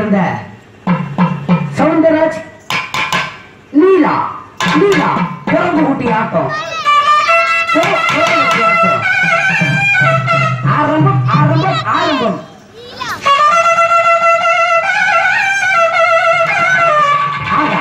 சேர்ந்த சவுந்தரராஜ் லீலா லீலா குரங்கு குட்டி ஆட்டம் குர- குரங்கு குட்டி ஆட்டம் ஆரம்பம் ஆரம்பம் ஆரம்பம் ஆகா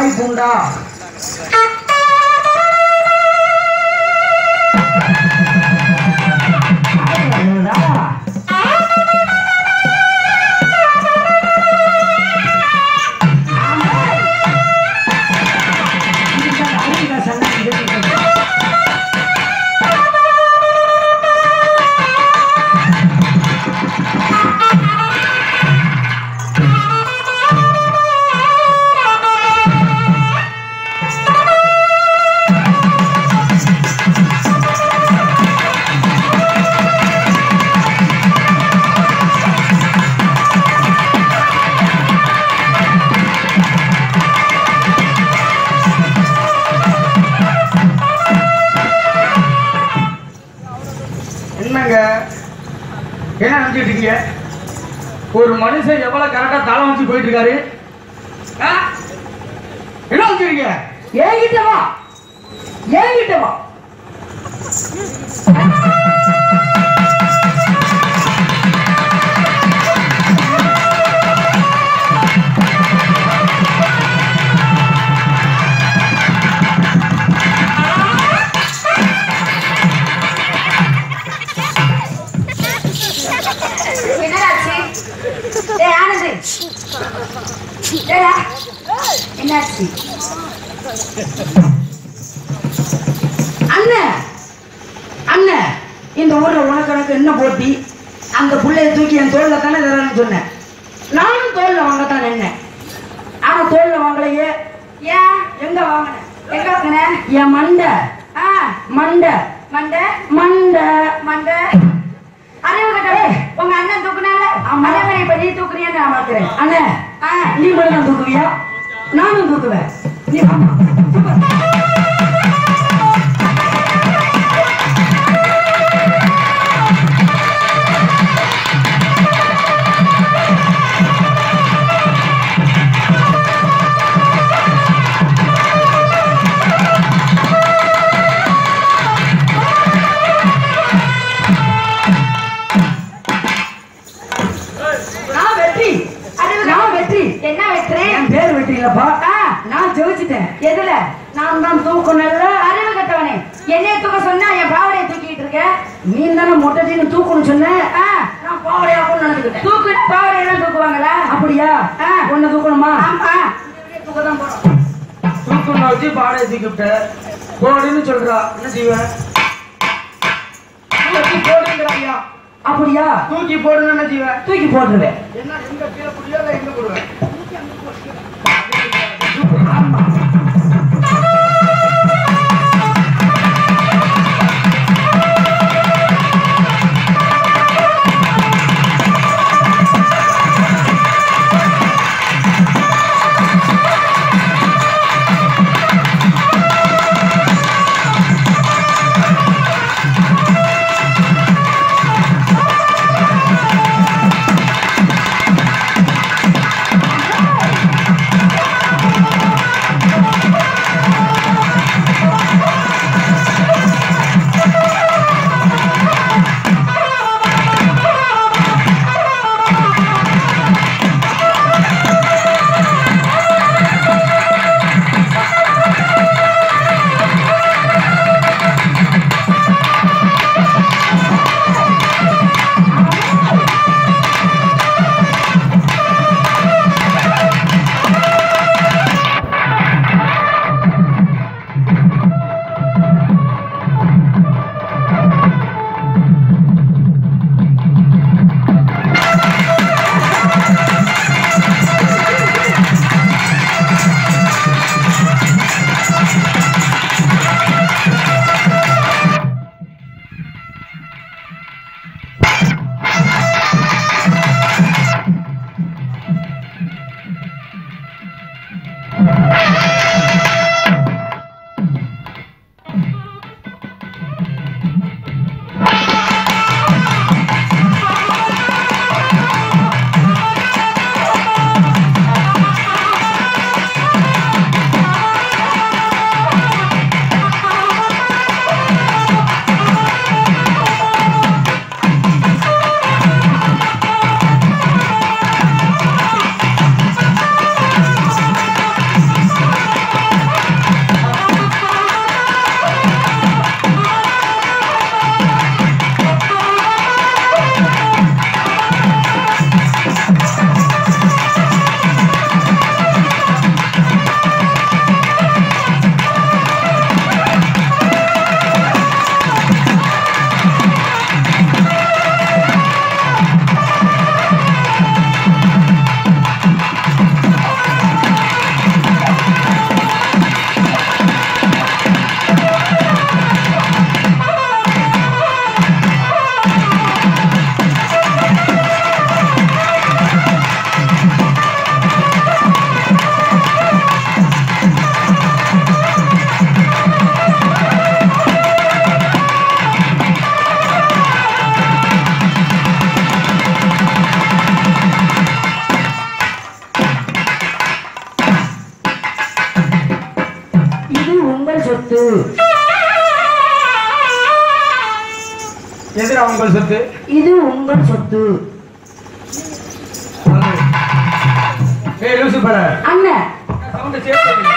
வாய்ப்பு உண்டா என்னங்க என்ன நினைச்சிட்டு இருக்கீங்க ஒரு மனுஷன் எவ்வளவு கரெக்டா தலை வச்சு போயிட்டு இருக்காரு ஆ? என்ன வச்சிருக்கீங்க ஏங்கிட்ட வா ஏங்கிட்ட வா என்னடாச்சு டேய் ஆனந்த் டேடா என்னாச்சு அண்ணன் அண்ணன் இந்த ஊர்ல உனக்கு எனக்கு என்ன போட்டி அந்த புள்ளைய தூக்கி என் தோல்ல தானே தரேன்னு சொன்னேன் நானும் தோல்ல வாங்கத்தான் நின்னேன் ஆனா தோல்ல வாங்கலையே ஏன் எங்க வாங்கினேன் எங்க வாங்கின என் மண்டை ஆ மண்டை மண்டை மண்டை மண்டை அறிவு கட்ட உங்க அண்ணன் தூக்குனால ஆமா. அதே மாதிரி இப்ப நீ தூக்குறியான்னு நான் பாக்குறேன் அண்ணே ஆ நீ மட்டும் தான் தூக்குவியா நானும் தூக்குவேன் நீ ஆமா சூப்பர் நான் வெற்றி அறிவு நான் வெற்றி என்ன வெற்றி என் பேர் வெற்றி இல்லப்பா ஆ நான் ஜெயிச்சிட்டேன் எதுல நான் தான் தூக்கணும்ல அறிவு கட்டவனே என்னைய தூக்க சொன்னா என் பாவடையை தூக்கிட்டு இருக்க நீ தானே மொட்டைன்னு தூக்கணும் சொன்ன ஆ நான் பாவடையாக்கும் நினைச்சுக்கிட்டேன் தூக்கு பாவடையெல்லாம் தூக்குவாங்களா அப்படியா ஆ. உன்னை தூக்கணுமா ஆமா தூக்க தான் போறோம் தூக்குன வச்சு பாடையை தூக்கி விட்ட போடுன்னு சொல்றா என்ன செய்வேன் தூக்கி போடுங்கிறாயா அப்படியா தூக்கி போடுன்னு என்ன செய்வேன் தூக்கி போட்டுருவேன் என்ன எங்க கீழே புடியா இல்ல எங்க போடுவேன் ஆ சொத்து எதிரா உங்கள் சொத்து இது உங்கள் சொத்து ஏய் லூசு பட அண்ணன் சவுண்ட் சேர்த்து